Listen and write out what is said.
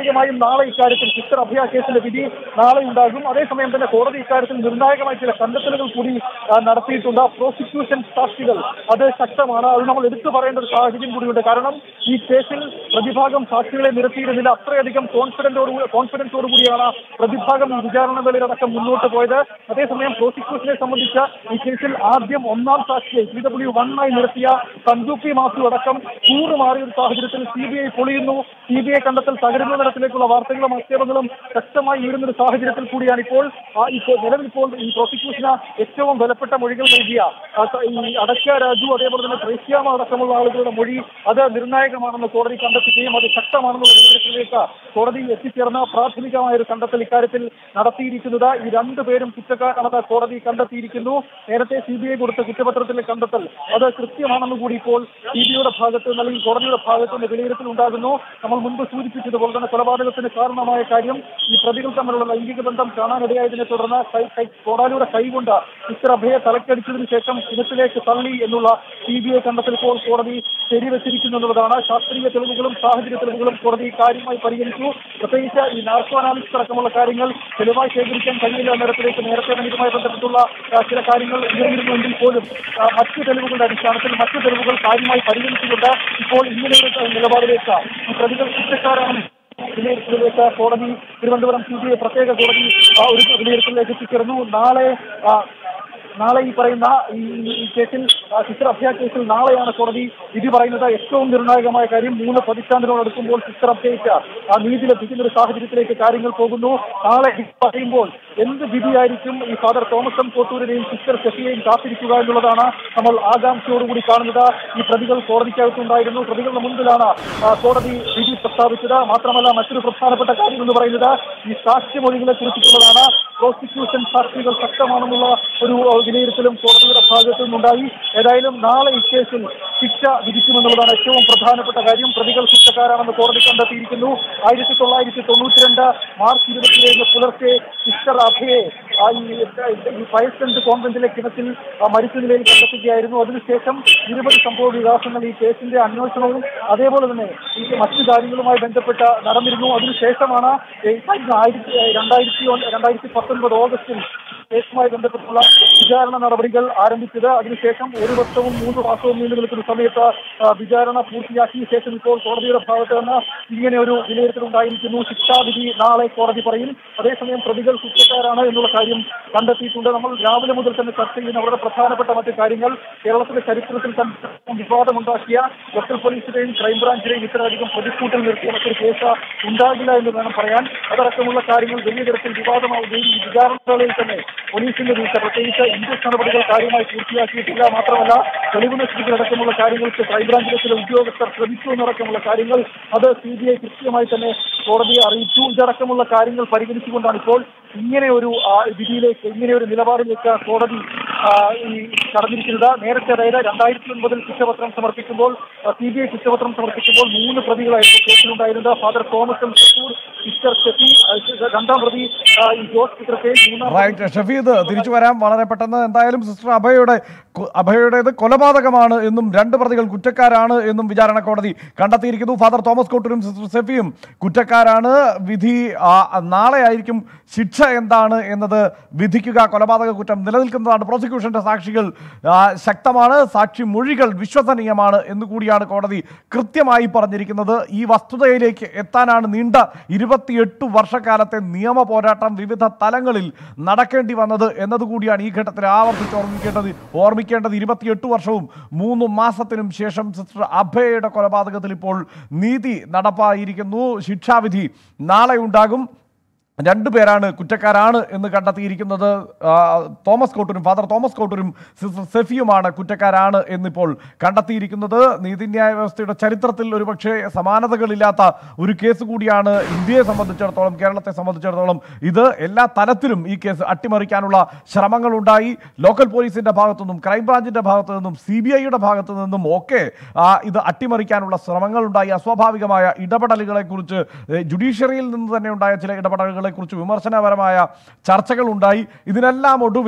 സ്വാഭാവികമായും നാളെ ഇക്കാര്യത്തിൽ സിസ്റ്റർ അഭയ കേസിന്റെ വിധി നാളെ ഉണ്ടാകും അതേസമയം തന്നെ കോടതി ഇക്കാര്യത്തിൽ നിർണായകമായ ചില കണ്ടെത്തലുകൾ കൂടി ആ, നടത്തിയിട്ടുണ്ട് പ്രോസിക്യൂഷൻ സാക്ഷികൾ അത് ശക്തമാണ് അത് നമ്മൾ എടുത്തു പറയേണ്ട ഒരു സാഹചര്യം കൂടിയുണ്ട് കാരണം ഈ കേസിൽ പ്രതിഭാഗം സാക്ഷികളെ നിരത്തിയിരുന്നില്ല അത്രയധികം കോൺഫിഡന്റോട് കോൺഫിഡൻസോട് കൂടിയാണ് പ്രതിഭാഗം ഈ വിചാരണ വേളയിലടക്കം മുന്നോട്ട് പോയത് അതേസമയം പ്രോസിക്യൂഷനെ സംബന്ധിച്ച ഈ കേസിൽ ആദ്യം ഒന്നാം സാക്ഷിയെ പി ഡബ്ല്യു വണ്ണായി നിർത്തിയ സഞ്ജു പി മാത്യു അടക്കം കൂറുമാറിയ ഒരു സാഹചര്യത്തിൽ സി ബി ഐ പൊളിയുന്നു സി ബി ഐ കണ്ടെത്തൽ തകരുന്ന തരത്തിലേക്കുള്ള വാർത്തകളും ആക്ഷേപങ്ങളും ശക്തമായി ഉയരുന്ന ഒരു സാഹചര്യത്തിൽ കൂടിയാണ് ഇപ്പോൾ ആ ഇപ്പോൾ നിലവിൽ ഇപ്പോൾ ഈ പ്രോസിക്യൂഷന് ഏറ്റവും വിലപ്പെട്ട മൊഴികൾ നൽകിയ ആ, സ- ഈ അടക്ക രാജു അതേപോലെ തന്നെ ത്രേസ്യാമ അടക്കമുള്ള ആളുകളുടെ മൊഴി അത് നിർണായകമാണെന്ന് കോടതി കണ്ടെത്തുകയും അത് ശക്തമാണെന്നുള്ള വിവരത്തിലേക്ക് കോടതി എത്തിച്ചേർന്ന പ്രാഥമികമായ ഒരു കണ്ടെത്തൽ ഇക്കാര്യത്തിൽ നടത്തിയിരിക്കുന്നത് ഈ രണ്ടുപേരും കുറ്റക്കാരാണെന്ന് കോടതി കണ്ടെത്തിയിരിക്കുന്നു നേരത്തെ സി ബി ഐ കൊടുത്ത കുറ്റപത്രത്തിലെ കണ്ടെത്തൽ അത് കൃത്യമാണെന്ന് കൂടി ഇപ്പോൾ സി ബി ഐയുടെ ഭാഗത്ത് നിന്ന് അല്ലെങ്കിൽ കോടതിയുടെ ഭാഗത്ത് നിന്ന് വിലയിരുത്തൽ ഉണ്ടാകുന്നു നമ്മൾ മുൻപ് സൂചിപ്പിച്ചതുപോലെ തന്നെ കൊലപാതകത്തിന് കാരണമായ കാര്യം ഈ പ്രതികൾ തമ്മിലുള്ള ലൈംഗിക ബന്ധം കാണാനിടയായതിനെ തുടർന്ന് കൈ കൈ കോടാലിയുടെ കൈകൊണ്ട് സിസ്റ്റർ അഭയെ തലക്കടിച്ചതിന് ശേഷം കിണറ്റിലേക്ക് തള്ളി എന്നുള്ള സി ബി ഐ കണ്ടെത്തൽ ഇപ്പോൾ കോടതി ശരിവെച്ചിരിക്കുന്നു എന്നുള്ളതാണ് ശാസ്ത്രീയ തെളിവുകളും സാഹചര്യ തെളിവുകളും കോടതി കാര്യമായി പരിഗണിച്ചു പ്രത്യേകിച്ച് ഈ നാർക്കോ അനാലിസിസ് അടക്കമുള്ള കാര്യങ്ങൾ തെളിവായി ശേഖരിക്കാൻ കഴിയില്ല എന്ന തരത്തിലേക്ക് നേരത്തെ തന്നെ ഇതുമായി ബന്ധപ്പെട്ടുള്ള ആ, ചില കാര്യങ്ങൾ ഉയർന്നിരുന്നുവെങ്കിൽ പോലും ആ, മറ്റു തെളിവുകളുടെ അടിസ്ഥാനത്തിൽ മറ്റു തെളിവുകൾ കാര്യമായി പരിഗണിച്ചുകൊണ്ട് ഇപ്പോൾ ഇങ്ങനെയൊരു നിലപാടിലേക്ക് ഈ പ്രതികൾ കുറ്റക്കാരാണ് വിലയിരുത്തലിലേക്ക് കോടതി തിരുവനന്തപുരം സി ബി ഐ പ്രത്യേക കോടതി ആ, ഒരു വിലയിരുത്തലിലേക്ക് എത്തിച്ചേർന്നു നാളെ ആ, നാളെ ഈ പറയുന്ന ഈ ഈ കേസിൽ ആ, സിസ്റ്റർ അഭ്യ കേസിൽ നാളെയാണ് കോടതി വിധി പറയുന്നത് ഏറ്റവും നിർണായകമായ കാര്യം മൂന്ന് പതിറ്റാണ്ടിനോട് അടുക്കുമ്പോൾ സിസ്റ്റർ അഭ്യയ്ക്ക് ആ നീതി ലഭിക്കുന്ന ഒരു സാഹചര്യത്തിലേക്ക് കാര്യങ്ങൾ പോകുന്നു നാളെ വിധി പറയുമ്പോൾ എന്ത് വിധിയായിരിക്കും ഈ ഫാദർ തോമസ് എം കോട്ടൂരിനെയും സിസ്റ്റർ ഷെഫിയെയും കാത്തിരിക്കുക എന്നുള്ളതാണ് നമ്മൾ ആകാംക്ഷയോടുകൂടി കാണുന്നത് ഈ പ്രതികൾ കോടതിക്കകത്തുണ്ടായിരുന്നു പ്രതികളുടെ മുൻപിലാണ് ആ, കോടതി വിധി പ്രസ്താവിച്ചത് മാത്രമല്ല മറ്റൊരു പ്രധാനപ്പെട്ട കാര്യം എന്ന് പറയുന്നത് ഈ സാക്ഷ്യമൊഴികളെ കുറിച്ചിട്ടുള്ളതാണ് പ്രോസിക്യൂഷൻ സാക്ഷികൾ ശക്തമാണെന്നുള്ള ഒരു ആ, വിലയിരുത്തലും കോടതിയുടെ ഭാഗത്തു നിന്നുണ്ടായി ഏതായാലും നാളെ ഇക്കേസിൽ ശിക്ഷ വിധിക്കുമെന്നുള്ളതാണ് ഏറ്റവും പ്രധാനപ്പെട്ട കാര്യം പ്രതികൾ കുറ്റക്കാരാണെന്ന് കോടതി കണ്ടെത്തിയിരിക്കുന്നു ആയിരത്തി തൊള്ളായിരത്തി തൊണ്ണൂറ്റിരണ്ട് മാർച്ച് ഇരുപത്തിയേഴ് പുലർച്ചെ സിസ്റ്റർ അഭയെ ആ ഈ ഈ ഫയർസ്റ്റന്റ് കോൺവെന്റിലെ കിണറ്റിൽ ആ, മരിച്ച നിലയിൽ കണ്ടെത്തുകയായിരുന്നു അതിനുശേഷം നിരവധി സംഭവ വികാസങ്ങൾ ഈ കേസിന്റെ അന്വേഷണവും അതേപോലെ തന്നെ ഈ മറ്റു കാര്യങ്ങളുമായി ബന്ധപ്പെട്ട് നടന്നിരുന്നു അതിനുശേഷമാണ് ഈ കഴിഞ്ഞ ആയിരത്തി രണ്ടായിരത്തി ഒന്ന് രണ്ടായിരത്തി പത്തൊൻപത് ഓഗസ്റ്റിൽ കേസുമായി ബന്ധപ്പെട്ടുള്ള വിചാരണ നടപടികൾ ആരംഭിച്ചത് അതിനുശേഷം ഒരു വർഷവും മൂന്ന് മാസവും നീണ്ടു നിൽക്കുന്ന സമയത്ത് ആ, വിചാരണ പൂർത്തിയാക്കിയ ശേഷം ഇപ്പോൾ കോടതിയുടെ ഭാഗത്ത് നിന്ന് ഇങ്ങനെ ഒരു വിലയിരുത്തൽ ഉണ്ടായിരിക്കുന്നു ശിക്ഷാവിധി നാളെ കോടതി പറയും അതേസമയം പ്രതികൾ കുറ്റക്കാരാണ് എന്നുള്ള കാര്യം കണ്ടെത്തിയിട്ടുണ്ട് നമ്മൾ രാവിലെ മുതൽ തന്നെ ചർച്ച ചെയ്യുന്ന വളരെ പ്രധാനപ്പെട്ട മറ്റു കാര്യങ്ങൾ കേരളത്തിലെ ചരിത്രത്തിൽ തന്നെ വിവാദമുണ്ടാക്കിയ ലോക്കൽ പോലീസിന്റെയും ക്രൈംബ്രാഞ്ചിന്റെയും ഇത്രയധികം പ്രതിക്കൂട്ടിൽ നിർത്തിയ മറ്റൊരു കേസ് ഉണ്ടാകില്ല എന്ന് വേണം പറയാൻ അതടക്കമുള്ള കാര്യങ്ങൾ വലിയ തരത്തിൽ വിവാദമാവുകയും ഈ വിചാരണകളിൽ തന്നെ പോലീസിന്റെ വീഴ്ച പ്രത്യേകിച്ച് ഇൻക്വസ്റ്റ് നടപടികൾ കാര്യമായി പൂർത്തിയാക്കിയിട്ടില്ല മാത്രമല്ല തെളിവ് നശിപ്പിക്കലടക്കമുള്ള കാര്യങ്ങൾക്ക് ക്രൈംബ്രാഞ്ചിലെ ചില ഉദ്യോഗസ്ഥർ ശ്രമിച്ചു എന്നടക്കമുള്ള കാര്യങ്ങൾ അത് സി ബി ഐ കൃത്യമായി തന്നെ കോടതിയെ അറിയിച്ചു ഇതടക്കമുള്ള കാര്യങ്ങൾ പരിഗണിച്ചുകൊണ്ടാണ് ഇപ്പോൾ ഇങ്ങനെ ഒരു ആ, വിധിയിലേക്ക് ഇങ്ങനെ ഒരു നിലപാടിലേക്ക് കോടതി ആ, ഈ കടന്നിരിക്കുന്നത് നേരത്തെ അതായത് രണ്ടായിരത്തി ഒൻപതിൽ കുറ്റപത്രം സമർപ്പിക്കുമ്പോൾ സി ബി ഐ കുറ്റപത്രം സമർപ്പിക്കുമ്പോൾ മൂന്ന് പ്രതികളായിരുന്നു കേസിലുണ്ടായിരുന്നത് father Thomas M Kapoor sister Sephy ആ, രണ്ടാം പ്രതി ആ, ഈ ജോസ് ചിത്രത്തെയും മൂന്നാം റൈറ്റ് ഷഫീദ് തിരിച്ചു വരാം വളരെ പെട്ടെന്ന് എന്തായാലും സിസ്റ്റർ അഭയയുടെ കൊ- അഭയയുടേത് കൊലപാതകമാണ് എന്നും രണ്ട് പ്രതികൾ കുറ്റക്കാരാണ് എന്നും വിചാരണ കോടതി കണ്ടെത്തിയിരിക്കുന്നു ഫാദർ തോമസ് കോട്ടൂരും സിസ്റ്റർ സെഫിയും കുറ്റക്കാരാണ് വിധി ആ, നാളെ ആയിരിക്കും ശിക്ഷ എന്താണ് എന്നത് വിധിക്കുക കൊലപാതക കുറ്റം നിലനിൽക്കുന്നതാണ് പ്രോസിക്യൂഷന്റെ സാക്ഷികൾ ആ, ശക്തമാണ് സാക്ഷി മൊഴികൾ വിശ്വസനീയമാണ് എന്ന് കൂടിയാണ് കോടതി കൃത്യമായി പറഞ്ഞിരിക്കുന്നത് ഈ വസ്തുതയിലേക്ക് എത്താനാണ് നീണ്ട ഇരുപത്തിയെട്ട് വർഷക്കാലത്തെ നിയമ പോരാട്ടം വിവിധ തലങ്ങളിൽ നടക്കേണ്ടി വന്നത് എന്നതുകൂടിയാണ് ഈ ഘട്ടത്തിൽ ആവർത്തിച്ച് ഓർമ്മിക്കേണ്ടത് ഓർമ്മിക്കേണ്ടത് ഇരുപത്തിയെട്ട് വർഷവും മൂന്ന് മാസത്തിനും ശേഷം സിസ്റ്റർ അഭയയുടെ കൊലപാതകത്തിൽ ഇപ്പോൾ നീതി നടപ്പായിരിക്കുന്നു ശിക്ഷാവിധി നാളെ ഉണ്ടാകും രണ്ടുപേരാണ് കുറ്റക്കാരാണ് എന്ന് കണ്ടെത്തിയിരിക്കുന്നത് ആ, തോമസ് കോട്ടൂരും ഫാദർ തോമസ് കോട്ടൂരും സിസ്റ്റർ സെഫിയുമാണ് കുറ്റക്കാരാണ് എന്നിപ്പോൾ കണ്ടെത്തിയിരിക്കുന്നത് നീതിന്യായ വ്യവസ്ഥയുടെ ചരിത്രത്തിൽ ഒരുപക്ഷെ സമാനതകളില്ലാത്ത ഒരു കേസ് കൂടിയാണ് ഇന്ത്യയെ സംബന്ധിച്ചിടത്തോളം കേരളത്തെ സംബന്ധിച്ചിടത്തോളം ഇത് എല്ലാ തലത്തിലും ഈ കേസ് അട്ടിമറിക്കാനുള്ള ശ്രമങ്ങളുണ്ടായി ലോക്കൽ പോലീസിന്റെ ഭാഗത്തു നിന്നും ക്രൈംബ്രാഞ്ചിന്റെ ഭാഗത്തു നിന്നും സി ബി ഐയുടെ ഭാഗത്തു നിന്നും ഒക്കെ ആ, ഇത് അട്ടിമറിക്കാനുള്ള ശ്രമങ്ങളുണ്ടായി അസ്വാഭാവികമായ ഇടപെടലുകളെ കുറിച്ച് ജുഡീഷ്യറിയിൽ നിന്ന് തന്നെ ഉണ്ടായ ചില ഇടപെടലുകളെ കുറിച്ച് വിമർശനപരമായ ചർച്ചകൾ ഉണ്ടായി ഇതിനെല്ലാം ഒടുവിൽ